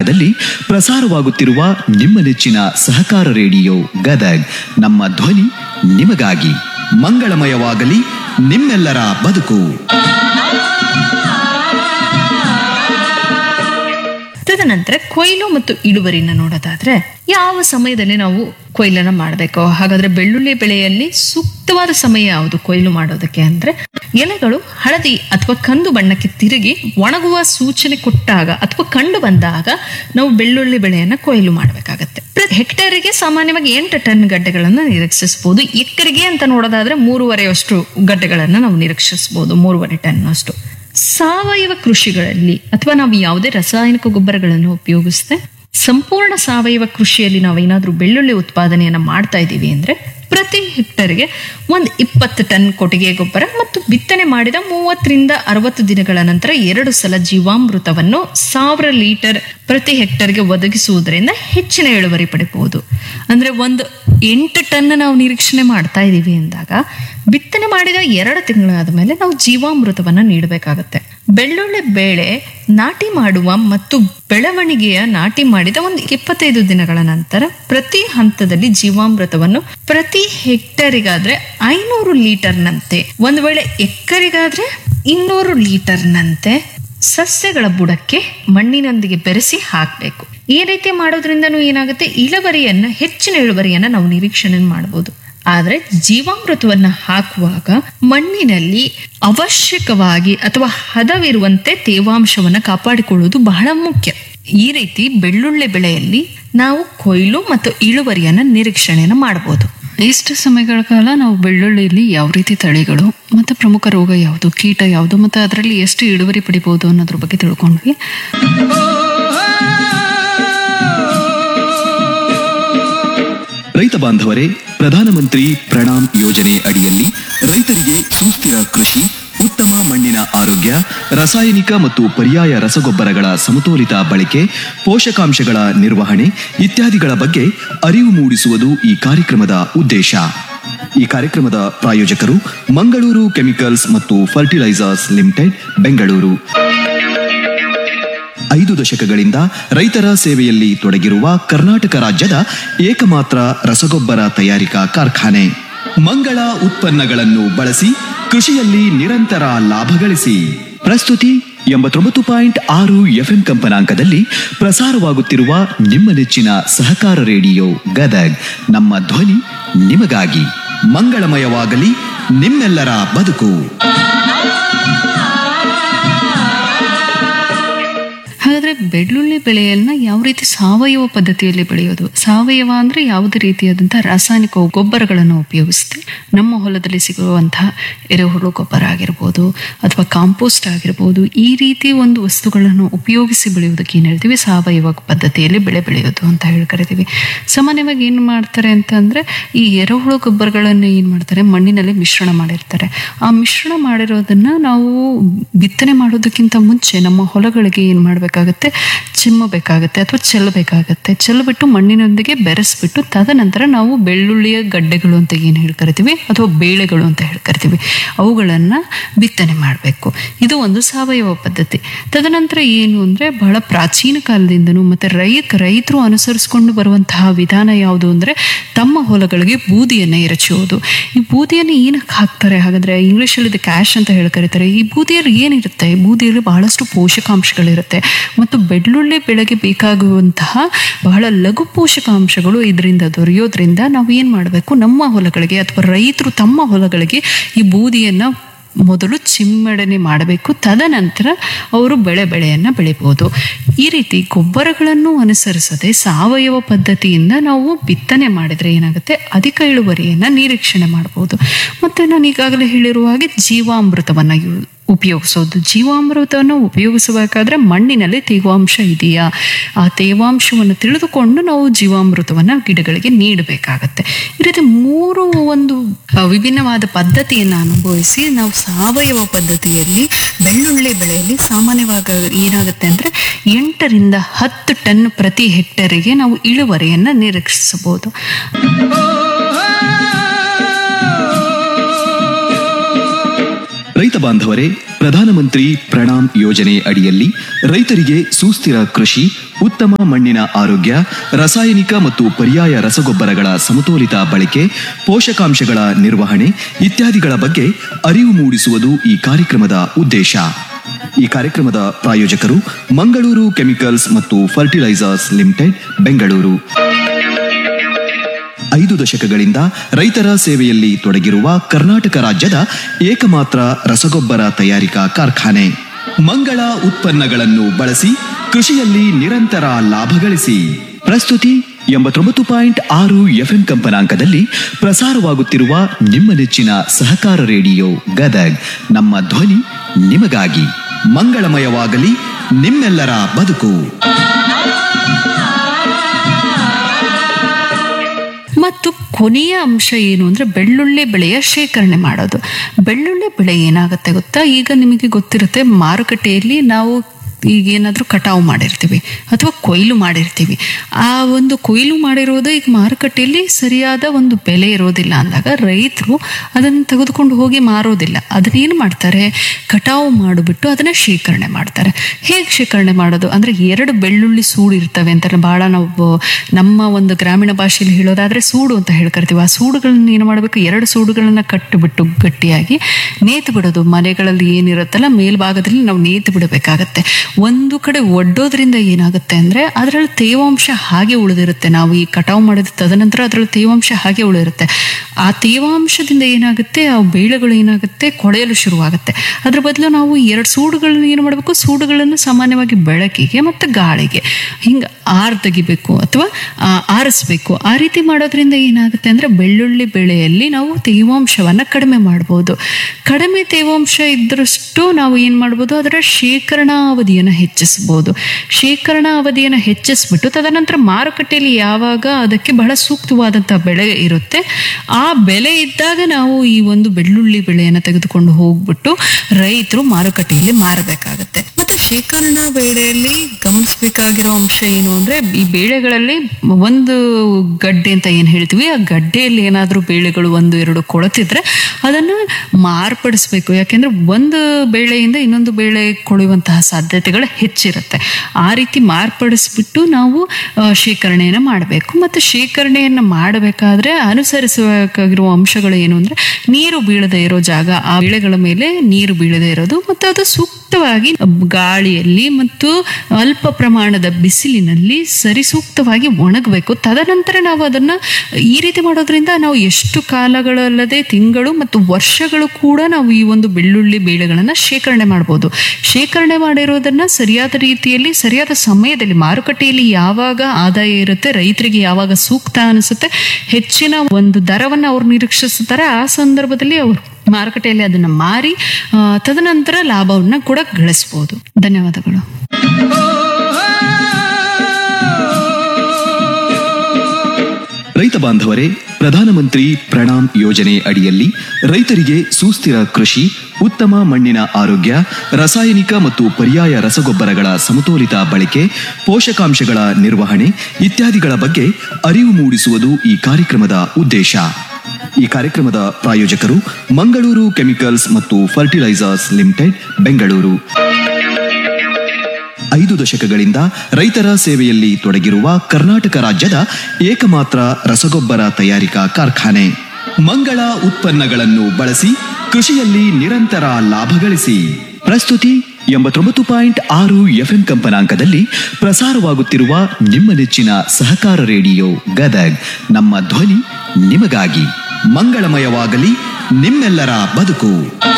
ಕಂಪನಾಂಕದಲ್ಲಿ ಪ್ರಸಾರವಾಗುತ್ತಿರುವ ನಿಮ್ಮ ನೆಚ್ಚಿನ ಸಹಕಾರ ರೇಡಿಯೋ ಗದಗ್ ನಮ್ಮ ಧ್ವನಿ ನಿಮಗಾಗಿ ಮಂಗಳಮಯವಾಗಲಿ ನಿಮ್ಮೆಲ್ಲರ ಬದುಕು ತದನಂತರ ಕೊಯ್ಲು ಮತ್ತು ಇಳುವರಿನ ನೋಡೋದಾದ್ರೆ ಯಾವ ಸಮಯದಲ್ಲಿ ನಾವು ಕೊಯ್ಲನ್ನ ಮಾಡಬೇಕು ಹಾಗಾದ್ರೆ ಬೆಳ್ಳುಳ್ಳಿ ಬೆಳೆಯಲ್ಲಿ ಸೂಕ್ತವಾದ ಸಮಯ ಯಾವುದು ಕೊಯ್ಲು ಮಾಡೋದಕ್ಕೆ ಅಂದ್ರೆ ಎಲೆಗಳು ಹಳದಿ ಅಥವಾ ಕಂದು ಬಣ್ಣಕ್ಕೆ ತಿರುಗಿ ಒಣಗುವ ಸೂಚನೆ ಕೊಟ್ಟಾಗ ಅಥವಾ ಕಂಡು ಬಂದಾಗ ನಾವು ಬೆಳ್ಳುಳ್ಳಿ ಬೆಳೆಯನ್ನ ಕೊಯ್ಲು ಮಾಡಬೇಕಾಗತ್ತೆ ಪ್ರತಿ ಹೆಕ್ಟೇರಿಗೆ ಸಾಮಾನ್ಯವಾಗಿ ಎಂಟು ಟನ್ ಗಡ್ಡೆಗಳನ್ನ ನಿರೀಕ್ಷಿಸಬಹುದು ಎಕರೆಗೆ ಅಂತ ನೋಡೋದಾದ್ರೆ ಮೂರುವರೆಯಷ್ಟು ಗಡ್ಡೆಗಳನ್ನ ನಾವು ನಿರೀಕ್ಷಿಸಬಹುದು ಮೂರುವರೆ ಟನ್ ಅಷ್ಟು ಸಾವಯವ ಕೃಷಿಗಳಲ್ಲಿ ಅಥವಾ ನಾವು ಯಾವುದೇ ರಾಸಾಯನಿಕ ಗೊಬ್ಬರಗಳನ್ನು ಉಪಯೋಗಿಸದೆ ಸಂಪೂರ್ಣ ಸಾವಯವ ಕೃಷಿಯಲ್ಲಿ ನಾವು ಏನಾದ್ರೂ ಬೆಳ್ಳುಳ್ಳಿ ಉತ್ಪಾದನೆಯನ್ನ ಮಾಡ್ತಾ ಇದ್ದೀವಿ ಅಂದ್ರೆ ಪ್ರತಿ ಹೆಕ್ಟರ್ಗೆ ಒಂದು ಇಪ್ಪತ್ತು ಟನ್ ಕೊಟ್ಟಿಗೆ ಗೊಬ್ಬರ ಮತ್ತು ಬಿತ್ತನೆ ಮಾಡಿದ ಮೂವತ್ತರಿಂದ ಅರವತ್ತು ದಿನಗಳ ನಂತರ ಎರಡು ಸಲ ಜೀವಾಮೃತವನ್ನು ಸಾವಿರ ಲೀಟರ್ ಪ್ರತಿ ಹೆಕ್ಟರ್ಗೆ ಒದಗಿಸುವುದರಿಂದ ಹೆಚ್ಚಿನ ಇಳುವರಿ ಪಡಿಬಹುದು ಅಂದ್ರೆ ಒಂದು ಎಂಟು ಟನ್ ನಾವು ನಿರೀಕ್ಷಣೆ ಮಾಡ್ತಾ ಇದ್ದೀವಿ ಅಂದಾಗ ಬಿತ್ತನೆ ಮಾಡಿದ ಎರಡು ತಿಂಗಳಾದ ಮೇಲೆ ನಾವು ಜೀವಾಮೃತವನ್ನ ನೀಡಬೇಕಾಗತ್ತೆ ಬೆಳ್ಳುಳ್ಳಿ ಬೇಳೆ ನಾಟಿ ಮಾಡುವ ಮತ್ತು ಬೆಳವಣಿಗೆಯ ನಾಟಿ ಮಾಡಿದ ಒಂದು ಇಪ್ಪತ್ತೈದು ದಿನಗಳ ನಂತರ ಪ್ರತಿ ಹಂತದಲ್ಲಿ ಜೀವಾಮೃತವನ್ನು ಪ್ರತಿ ಹೆಕ್ಟರಿಗಾದ್ರೆ ಐನೂರು ಲೀಟರ್ನಂತೆ ಒಂದು ವೇಳೆ ಎಕರೆಗಾದ್ರೆ ಇನ್ನೂರು ಲೀಟರ್ನಂತೆ ಸಸ್ಯಗಳ ಬುಡಕ್ಕೆ ಮಣ್ಣಿನೊಂದಿಗೆ ಬೆರೆಸಿ ಹಾಕಬೇಕು ಈ ರೀತಿ ಮಾಡೋದ್ರಿಂದನೂ ಏನಾಗುತ್ತೆ ಇಳುವರಿಯನ್ನ ಹೆಚ್ಚಿನ ಇಳುವರಿಯನ್ನ ನಾವು ನಿರೀಕ್ಷಣೆ ಮಾಡಬಹುದು ಆದ್ರೆ ಜೀವಾಮೃತವನ್ನ ಹಾಕುವಾಗ ಮಣ್ಣಿನಲ್ಲಿ ಅವಶ್ಯಕವಾಗಿ ಅಥವಾ ಹದವಿರುವಂತೆ ತೇವಾಂಶವನ್ನ ಕಾಪಾಡಿಕೊಳ್ಳುವುದು ಬಹಳ ಮುಖ್ಯ ಈ ರೀತಿ ಬೆಳ್ಳುಳ್ಳಿ ಬೆಳೆಯಲ್ಲಿ ನಾವು ಕೊಯ್ಲು ಮತ್ತು ಇಳುವರಿಯನ್ನ ನಿರೀಕ್ಷಣೆಯನ್ನ ಮಾಡಬಹುದು ಇಷ್ಟು ಸಮಯಗಳ ಕಾಲ ನಾವು ಬೆಳ್ಳುಳ್ಳಿಯಲ್ಲಿ ಯಾವ ರೀತಿ ತಳಿಗಳು ಮತ್ತು ಪ್ರಮುಖ ರೋಗ ಯಾವುದು ಕೀಟ ಯಾವುದು ಮತ್ತು ಅದರಲ್ಲಿ ಎಷ್ಟು ಇಳುವರಿ ಪಡಿಬಹುದು ಅನ್ನೋದ್ರ ಬಗ್ಗೆ ತಿಳ್ಕೊಂಡ್ವಿ ರೈತ ಬಾಂಧವರೇ ಪ್ರಧಾನಮಂತ್ರಿ ಪ್ರಣಾಮ್ ಯೋಜನೆ ಅಡಿಯಲ್ಲಿ ರೈತರಿಗೆ ಸುಸ್ಥಿರ ಕೃಷಿ ಉತ್ತಮ ಮಣ್ಣಿನ ಆರೋಗ್ಯ ರಾಸಾಯನಿಕ ಮತ್ತು ಪರ್ಯಾಯ ರಸಗೊಬ್ಬರಗಳ ಸಮತೋಲಿತ ಬಳಕೆ ಪೋಷಕಾಂಶಗಳ ನಿರ್ವಹಣೆ ಇತ್ಯಾದಿಗಳ ಬಗ್ಗೆ ಅರಿವು ಮೂಡಿಸುವುದು ಈ ಕಾರ್ಯಕ್ರಮದ ಉದ್ದೇಶ ಈ ಕಾರ್ಯಕ್ರಮದ ಪ್ರಾಯೋಜಕರು ಮಂಗಳೂರು ಕೆಮಿಕಲ್ಸ್ ಮತ್ತು ಫರ್ಟಿಲೈಸರ್ಸ್ ಲಿಮಿಟೆಡ್ ಬೆಂಗಳೂರು ಐದು ದಶಕಗಳಿಂದ ರೈತರ ಸೇವೆಯಲ್ಲಿ ತೊಡಗಿರುವ ಕರ್ನಾಟಕ ರಾಜ್ಯದ ಏಕಮಾತ್ರ ರಸಗೊಬ್ಬರ ತಯಾರಿಕಾ ಕಾರ್ಖಾನೆ ಮಂಗಳ ಉತ್ಪನ್ನಗಳನ್ನು ಬಳಸಿ ಕೃಷಿಯಲ್ಲಿ ನಿರಂತರ ಲಾಭ ಗಳಿಸಿ ಪ್ರಸ್ತುತಿ ಎಂಬತ್ತೊಂಬತ್ತು ಪಾಯಿಂಟ್ ಆರು ಎಫ್ಎಂ ಕಂಪನಾಂಕದಲ್ಲಿ ಪ್ರಸಾರವಾಗುತ್ತಿರುವ ನಿಮ್ಮ ನೆಚ್ಚಿನ ಸಹಕಾರ ರೇಡಿಯೋ ಗದಗ್ ನಮ್ಮ ಧ್ವನಿ ನಿಮಗಾಗಿ ಮಂಗಳಮಯವಾಗಲಿ ನಿಮ್ಮೆಲ್ಲರ ಬದುಕು ಹಾಗಾದ್ರೆ ಬೆಳ್ಳುಳ್ಳಿ ಬೆಳೆಯನ್ನ ಯಾವ ರೀತಿ ಸಾವಯವ ಪದ್ಧತಿಯಲ್ಲಿ ಬೆಳೆಯೋದು ಸಾವಯವ ಅಂದ್ರೆ ಯಾವುದೇ ರೀತಿಯಾದಂತಹ ರಾಸಾಯನಿಕ ಗೊಬ್ಬರಗಳನ್ನು ಉಪಯೋಗಿಸ್ತೆ ನಮ್ಮ ಹೊಲದಲ್ಲಿ ಸಿಗುವಂತಹ ಎರೆಹುಳು ಗೊಬ್ಬರ ಆಗಿರ್ಬೋದು ಅಥವಾ ಕಾಂಪೋಸ್ಟ್ ಆಗಿರ್ಬೋದು ಈ ರೀತಿ ಒಂದು ವಸ್ತುಗಳನ್ನು ಉಪಯೋಗಿಸಿ ಬೆಳೆಯೋದಕ್ಕೆ ಏನು ಹೇಳ್ತೀವಿ ಸಾವಯವ ಪದ್ಧತಿಯಲ್ಲಿ ಬೆಳೆ ಬೆಳೆಯೋದು ಅಂತ ಹೇಳಿ ಕರಿತೀವಿ ಸಾಮಾನ್ಯವಾಗಿ ಏನು ಮಾಡ್ತಾರೆ ಅಂತಂದ್ರೆ ಈ ಎರೆಹುಳು ಗೊಬ್ಬರಗಳನ್ನು ಏನು ಮಾಡ್ತಾರೆ ಮಣ್ಣಿನಲ್ಲಿ ಮಿಶ್ರಣ ಮಾಡಿರ್ತಾರೆ ಆ ಮಿಶ್ರಣ ಮಾಡಿರೋದನ್ನ ನಾವು ಬಿತ್ತನೆ ಮಾಡೋದಕ್ಕಿಂತ ಮುಂಚೆ ನಮ್ಮ ಹೊಲಗಳಿಗೆ ಏನು ಮಾಡಬೇಕಾಗತ್ತೆ ಚಿಮ್ಮಬೇಕಾಗತ್ತೆ ಅಥವಾ ಚೆಲ್ಲಬೇಕಾಗತ್ತೆ ಚೆಲ್ಲಬಿಟ್ಟು ಮಣ್ಣಿನೊಂದಿಗೆ ಬೆರೆಸ್ಬಿಟ್ಟು ತದನಂತರ ನಾವು ಬೆಳ್ಳುಳ್ಳಿಯ ಗಡ್ಡೆಗಳು ಅಂತ ಏನು ಹೇಳಿ ಕರಿತೀವಿ ಅಥವಾ ಬೇಳೆಗಳು ಅಂತ ಹೇಳಿ ಕರಿತೀವಿ ಅವುಗಳನ್ನ ಬಿತ್ತನೆ ಮಾಡಬೇಕು ಇದು ಒಂದು ಸಾವಯವ ಪದ್ಧತಿ ತದನಂತರ ಏನು ಅಂದ್ರೆ ಬಹಳ ಪ್ರಾಚೀನ ಕಾಲದಿಂದನೂ ಮತ್ತೆ ರೈತ ರೈತರು ಅನುಸರಿಸಿಕೊಂಡು ಬರುವಂತಹ ವಿಧಾನ ಯಾವುದು ಅಂದ್ರೆ ತಮ್ಮ ಹೊಲಗಳಿಗೆ ಬೂದಿಯನ್ನ ಎರಚುವುದು ಈ ಬೂದಿಯನ್ನು ಏನಕ್ಕೆ ಹಾಕ್ತಾರೆ ಹಾಗಾದ್ರೆ ಇಂಗ್ಲಿಷಲ್ಲಿ ಇದು ಕ್ಯಾಶ್ ಅಂತ ಹೇಳಿ ಕರೀತಾರೆ ಈ ಬೂದಿಯಲ್ಲಿ ಏನಿರುತ್ತೆ ಈ ಬೂದಿಯಲ್ಲಿ ಬಹಳಷ್ಟು ಪೋಷಕಾಂಶಗಳಿರುತ್ತೆ ಮತ್ತು ಬೆಳ್ಳುಳ್ಳಿ ಬೆಳೆಗೆ ಬೇಕಾಗುವಂತಹ ಬಹಳ ಲಘು ಪೋಷಕಾಂಶಗಳು ಇದರಿಂದ ದೊರೆಯೋದ್ರಿಂದ ನಾವು ಏನು ಮಾಡಬೇಕು ನಮ್ಮ ಹೊಲಗಳಿಗೆ ಅಥವಾ ರೈತರು ತಮ್ಮ ಹೊಲಗಳಿಗೆ ಈ ಬೂದಿಯನ್ನ ಮೊದಲು ಚಿಮ್ಮಡನೆ ಮಾಡಬೇಕು ತದನಂತರ ಅವರು ಬೆಳೆ ಬೆಳೆಯನ್ನು ಬೆಳಿಬೋದು ಈ ರೀತಿ ಗೊಬ್ಬರಗಳನ್ನು ಅನುಸರಿಸದೆ ಸಾವಯವ ಪದ್ಧತಿಯಿಂದ ನಾವು ಬಿತ್ತನೆ ಮಾಡಿದರೆ ಏನಾಗುತ್ತೆ ಅಧಿಕ ಇಳುವರಿಯನ್ನು ನಿರೀಕ್ಷಣೆ ಮಾಡ್ಬೋದು ಮತ್ತು ನಾನು ಈಗಾಗಲೇ ಹೇಳಿರುವ ಹಾಗೆ ಜೀವಾಮೃತವನ್ನು ಯೂ ಉಪಯೋಗಿಸೋದು ಜೀವಾಮೃತವನ್ನು ಉಪಯೋಗಿಸಬೇಕಾದ್ರೆ ಮಣ್ಣಿನಲ್ಲಿ ತೇವಾಂಶ ಇದೆಯಾ ಆ ತೇವಾಂಶವನ್ನು ತಿಳಿದುಕೊಂಡು ನಾವು ಜೀವಾಮೃತವನ್ನು ಗಿಡಗಳಿಗೆ ನೀಡಬೇಕಾಗತ್ತೆ ಈ ರೀತಿ ಮೂರು ಒಂದು ಆ, ವಿಭಿನ್ನವಾದ ಪದ್ಧತಿಯನ್ನು ಅನುಭವಿಸಿ ನಾವು ಸಾವಯವ ಪದ್ಧತಿಯಲ್ಲಿ ಬೆಳ್ಳುಳ್ಳಿ ಬೆಳೆಯಲ್ಲಿ ಸಾಮಾನ್ಯವಾಗಿ ಏನಾಗುತ್ತೆ ಅಂದರೆ ಎಂಟರಿಂದ ಹತ್ತು ಟನ್ ಪ್ರತಿ ಹೆಕ್ಟರಿಗೆ ನಾವು ಇಳುವರಿಯನ್ನು ನಿರೀಕ್ಷಿಸಬಹುದು ರೈತ ಬಾಂಧವರೇ ಪ್ರಧಾನಮಂತ್ರಿ ಪ್ರಣಾಮ್ ಯೋಜನೆ ಅಡಿಯಲ್ಲಿ ರೈತರಿಗೆ ಸುಸ್ಥಿರ ಕೃಷಿ ಉತ್ತಮ ಮಣ್ಣಿನ ಆರೋಗ್ಯ ರಾಸಾಯನಿಕ ಮತ್ತು ಪರ್ಯಾಯ ರಸಗೊಬ್ಬರಗಳ ಸಮತೋಲಿತ ಬಳಕೆ ಪೋಷಕಾಂಶಗಳ ನಿರ್ವಹಣೆ ಇತ್ಯಾದಿಗಳ ಬಗ್ಗೆ ಅರಿವು ಮೂಡಿಸುವುದು ಈ ಕಾರ್ಯಕ್ರಮದ ಉದ್ದೇಶ ಈ ಕಾರ್ಯಕ್ರಮದ ಪ್ರಾಯೋಜಕರು ಮಂಗಳೂರು ಕೆಮಿಕಲ್ಸ್ ಮತ್ತು ಫರ್ಟಿಲೈಸರ್ಸ್ ಲಿಮಿಟೆಡ್ ಬೆಂಗಳೂರು ಐದು ದಶಕಗಳಿಂದ ರೈತರ ಸೇವೆಯಲ್ಲಿ ತೊಡಗಿರುವ ಕರ್ನಾಟಕ ರಾಜ್ಯದ ಏಕಮಾತ್ರ ರಸಗೊಬ್ಬರ ತಯಾರಿಕಾ ಕಾರ್ಖಾನೆ ಮಂಗಳ ಉತ್ಪನ್ನಗಳನ್ನು ಬಳಸಿ ಕೃಷಿಯಲ್ಲಿ ನಿರಂತರ ಲಾಭ ಗಳಿಸಿ ಪ್ರಸ್ತುತಿ ಎಂಬತ್ತೊಂಬತ್ತು ಪಾಯಿಂಟ್ ಆರು ಎಫ್ಎಂ ಕಂಪನಾಂಕದಲ್ಲಿ ಪ್ರಸಾರವಾಗುತ್ತಿರುವ ನಿಮ್ಮ ನೆಚ್ಚಿನ ಸಹಕಾರ ರೇಡಿಯೋ ಗದಗ್ ನಮ್ಮ ಧ್ವನಿ ನಿಮಗಾಗಿ ಮಂಗಳಮಯವಾಗಲಿ ನಿಮ್ಮೆಲ್ಲರ ಬದುಕು ಮತ್ತು ಕೊನೆಯ ಅಂಶ ಏನು ಅಂದ್ರೆ ಬೆಳ್ಳುಳ್ಳಿ ಬೆಳೆಯ ಶೇಖರಣೆ ಮಾಡೋದು ಬೆಳ್ಳುಳ್ಳಿ ಬೆಳೆ ಏನಾಗುತ್ತೆ ಗೊತ್ತಾ ಈಗ ನಿಮಗೆ ಗೊತ್ತಿರುತ್ತೆ ಮಾರುಕಟ್ಟೆಯಲ್ಲಿ ನಾವು ಈಗ ಏನಾದರೂ ಕಟಾವು ಮಾಡಿರ್ತೀವಿ ಅಥವಾ ಕೊಯ್ಲು ಮಾಡಿರ್ತೀವಿ ಆ ಒಂದು ಕೊಯ್ಲು ಮಾಡಿರೋದು ಈಗ ಮಾರುಕಟ್ಟೆಯಲ್ಲಿ ಸರಿಯಾದ ಒಂದು ಬೆಲೆ ಇರೋದಿಲ್ಲ ಅಂದಾಗ ರೈತರು ಅದನ್ನು ತೆಗೆದುಕೊಂಡು ಹೋಗಿ ಮಾರೋದಿಲ್ಲ ಅದನ್ನೇನು ಮಾಡ್ತಾರೆ ಕಟಾವು ಮಾಡಿಬಿಟ್ಟು ಅದನ್ನು ಶೇಖರಣೆ ಮಾಡ್ತಾರೆ ಹೇಗೆ ಶೇಖರಣೆ ಮಾಡೋದು ಅಂದರೆ ಎರಡು ಬೆಳ್ಳುಳ್ಳಿ ಸೂಡು ಇರ್ತವೆ ಅಂತ ಭಾಳ ನಾವು ನಮ್ಮ ಒಂದು ಗ್ರಾಮೀಣ ಭಾಷೆಯಲ್ಲಿ ಹೇಳೋದಾದ್ರೆ ಸೂಡು ಅಂತ ಹೇಳ್ಕರ್ತೀವಿ ಆ ಸೂಡುಗಳನ್ನ ಏನು ಮಾಡಬೇಕು ಎರಡು ಸೂಡುಗಳನ್ನ ಕಟ್ಟಿಬಿಟ್ಟು ಗಟ್ಟಿಯಾಗಿ ನೇತು ಬಿಡೋದು ಮನೆಗಳಲ್ಲಿ ಏನಿರುತ್ತಲ್ಲ ಮೇಲ್ಭಾಗದಲ್ಲಿ ನಾವು ನೇತು ಬಿಡಬೇಕಾಗತ್ತೆ ಒಂದು ಕಡೆ ಒಡ್ಡೋದ್ರಿಂದ ಏನಾಗುತ್ತೆ ಅಂದ್ರೆ ಅದರಲ್ಲಿ ತೇವಾಂಶ ಹಾಗೆ ಉಳಿದಿರುತ್ತೆ ನಾವು ಈ ಕಟಾವು ಮಾಡಿದ ತದನಂತರ ಅದರಲ್ಲಿ ತೇವಾಂಶ ಹಾಗೆ ಉಳಿದಿರುತ್ತೆ ಆ ತೇವಾಂಶದಿಂದ ಏನಾಗುತ್ತೆ ಆ ಬೇಳೆಗಳು ಏನಾಗುತ್ತೆ ಕೊಳೆಯಲು ಶುರುವಾಗುತ್ತೆ ಅದ್ರ ಬದಲು ನಾವು ಎರಡು ಸೂಡುಗಳನ್ನ ಏನು ಮಾಡಬೇಕು ಸೂಡುಗಳನ್ನು ಸಾಮಾನ್ಯವಾಗಿ ಬೆಳಕಿಗೆ ಮತ್ತು ಗಾಳಿಗೆ ಹಿಂಗೆ ಆರ್ ತೆಗಿಬೇಕು ಅಥವಾ ಆ, ಆರಿಸ್ಬೇಕು ಆ ರೀತಿ ಮಾಡೋದ್ರಿಂದ ಏನಾಗುತ್ತೆ ಅಂದ್ರೆ ಬೆಳ್ಳುಳ್ಳಿ ಬೆಳೆಯಲ್ಲಿ ನಾವು ತೇವಾಂಶವನ್ನ ಕಡಿಮೆ ಮಾಡ್ಬೋದು ಕಡಿಮೆ ತೇವಾಂಶ ಇದ್ದರಷ್ಟು ನಾವು ಏನು ಮಾಡ್ಬೋದು ಅದರ ಶೇಖರಣಾ ಅವಧಿಯನ್ನು ಹೆಚ್ಚಿಸ್ಬೋದು ಶೇಖರಣಾ ಅವಧಿಯನ್ನು ಹೆಚ್ಚಿಸ್ಬಿಟ್ಟು ತದನಂತರ ಮಾರುಕಟ್ಟೆಯಲ್ಲಿ ಯಾವಾಗ ಅದಕ್ಕೆ ಬಹಳ ಸೂಕ್ತವಾದಂಥ ಬೆಳೆ ಇರುತ್ತೆ ಆ ಬೆಲೆ ಇದ್ದಾಗ ನಾವು ಈ ಒಂದು ಬೆಳ್ಳುಳ್ಳಿ ಬೆಳೆಯನ್ನು ತೆಗೆದುಕೊಂಡು ಹೋಗ್ಬಿಟ್ಟು ರೈತರು ಮಾರುಕಟ್ಟೆಯಲ್ಲಿ ಮಾರಬೇಕಾಗತ್ತೆ ಮತ್ತೆ ಶೇಖರಣಾ ಬೇಳೆಯಲ್ಲಿ ಗಮನಿಸಬೇಕಾಗಿರೋ ಅಂಶ ಏನು ಅಂದ್ರೆ ಈ ಬೇಳೆಗಳಲ್ಲಿ ಒಂದು ಗಡ್ಡೆ ಅಂತ ಏನು ಹೇಳ್ತೀವಿ ಆ ಗಡ್ಡೆಯಲ್ಲಿ ಏನಾದರೂ ಬೇಳೆಗಳು ಒಂದು ಎರಡು ಕೊಳತಿದ್ರೆ ಅದನ್ನ ಮಾರ್ಪಡಿಸ್ಬೇಕು ಯಾಕೆಂದ್ರೆ ಒಂದು ಬೇಳೆಯಿಂದ ಇನ್ನೊಂದು ಬೇಳೆ ಕೊಳೆಯುವಂತಹ ಸಾಧ್ಯತೆಗಳು ಹೆಚ್ಚಿರುತ್ತೆ ಆ ರೀತಿ ಮಾರ್ಪಡಿಸ್ಬಿಟ್ಟು ನಾವು ಆ, ಶೇಖರಣೆಯನ್ನು ಮಾಡಬೇಕು ಮತ್ತು ಶೇಖರಣೆಯನ್ನು ಮಾಡಬೇಕಾದ್ರೆ ಅನುಸರಿಸಬೇಕಾಗಿರುವ ಅಂಶಗಳು ಏನು ಅಂದ್ರೆ ನೀರು ಬೀಳದೇ ಇರೋ ಜಾಗ ಆ ಬೆಳೆಗಳ ಮೇಲೆ ನೀರು ಬೀಳದೇ ಇರೋದು ಮತ್ತು ಅದು ಸೂಕ್ತವಾಗಿ ಗಾಳಿಯಲ್ಲಿ ಮತ್ತು ಅಲ್ಪ ಪ್ರಮಾಣದ ಬಿಸಿಲಿನಲ್ಲಿ ಸರಿ ಸೂಕ್ತವಾಗಿ ಒಣಗಬೇಕು ತದನಂತರ ನಾವು ಅದನ್ನ ಈ ರೀತಿ ಮಾಡೋದ್ರಿಂದ ನಾವು ಎಷ್ಟು ಕಾಲಗಳಲ್ಲದೆ ತಿಂಗಳು ಮತ್ತು ವರ್ಷಗಳು ಕೂಡ ನಾವು ಈ ಒಂದು ಬೆಳ್ಳುಳ್ಳಿ ಬೇಳೆಗಳನ್ನ ಶೇಖರಣೆ ಮಾಡ್ಬೋದು ಶೇಖರಣೆ ಮಾಡಿರೋದನ್ನ ಸರಿಯಾದ ರೀತಿಯಲ್ಲಿ ಸರಿಯಾದ ಸಮಯದಲ್ಲಿ ಮಾರುಕಟ್ಟೆಯಲ್ಲಿ ಯಾವಾಗ ಆದಾಯ ಇರುತ್ತೆ ರೈತರಿಗೆ ಯಾವಾಗ ಸೂಕ್ತ ಅನಿಸುತ್ತೆ ಹೆಚ್ಚಿನ ಒಂದು ದರವನ್ನ ಅವ್ರು ನಿರೀಕ್ಷಿಸುತ್ತಾರೆ ಆ ಸಂದರ್ಭದಲ್ಲಿ ಅವರು ಮಾರುಕಟ್ಟೆಯಲ್ಲಿ ಅದನ್ನ ಮಾರಿ ಆ, ತದನಂತರ ಲಾಭವನ್ನ ಕೂಡ ಗಳಿಸಬಹುದು ಧನ್ಯವಾದಗಳು ರೈತ ಬಾಂಧವರೇ ಪ್ರಧಾನಮಂತ್ರಿ ಪ್ರಣಾಮ್ ಯೋಜನೆ ಅಡಿಯಲ್ಲಿ ರೈತರಿಗೆ ಸುಸ್ಥಿರ ಕೃಷಿ ಉತ್ತಮ ಮಣ್ಣಿನ ಆರೋಗ್ಯ ರಾಸಾಯನಿಕ ಮತ್ತು ಪರ್ಯಾಯ ರಸಗೊಬ್ಬರಗಳ ಸಮತೋಲಿತ ಬಳಕೆ ಪೋಷಕಾಂಶಗಳ ನಿರ್ವಹಣೆ ಇತ್ಯಾದಿಗಳ ಬಗ್ಗೆ ಅರಿವು ಮೂಡಿಸುವುದು ಈ ಕಾರ್ಯಕ್ರಮದ ಉದ್ದೇಶ ಈ ಕಾರ್ಯಕ್ರಮದ ಪ್ರಾಯೋಜಕರು ಮಂಗಳೂರು ಕೆಮಿಕಲ್ಸ್ ಮತ್ತು ಫರ್ಟಿಲೈಸರ್ಸ್ ಲಿಮಿಟೆಡ್ ಬೆಂಗಳೂರು ಐದು ದಶಕಗಳಿಂದ ರೈತರ ಸೇವೆಯಲ್ಲಿ ತೊಡಗಿರುವ ಕರ್ನಾಟಕ ರಾಜ್ಯದ ಏಕಮಾತ್ರ ರಸಗೊಬ್ಬರ ತಯಾರಿಕಾ ಕಾರ್ಖಾನೆ ಮಂಗಳ ಉತ್ಪನ್ನಗಳನ್ನು ಬಳಸಿ ಕೃಷಿಯಲ್ಲಿ ನಿರಂತರ ಲಾಭ ಗಳಿಸಿ ಪ್ರಸ್ತುತಿ ಎಂಬತ್ತೊಂಬತ್ತು ಪಾಯಿಂಟ್ ಆರು ಎಫ್ಎಂ ಕಂಪನಾಂಕದಲ್ಲಿ ಪ್ರಸಾರವಾಗುತ್ತಿರುವ ನಿಮ್ಮ ನೆಚ್ಚಿನ ಸಹಕಾರ ರೇಡಿಯೋ ಗದಗ್ ನಮ್ಮ ಧ್ವನಿ ನಿಮಗಾಗಿ ಮಂಗಳಮಯವಾಗಲಿ ನಿಮ್ಮೆಲ್ಲರ ಬದುಕು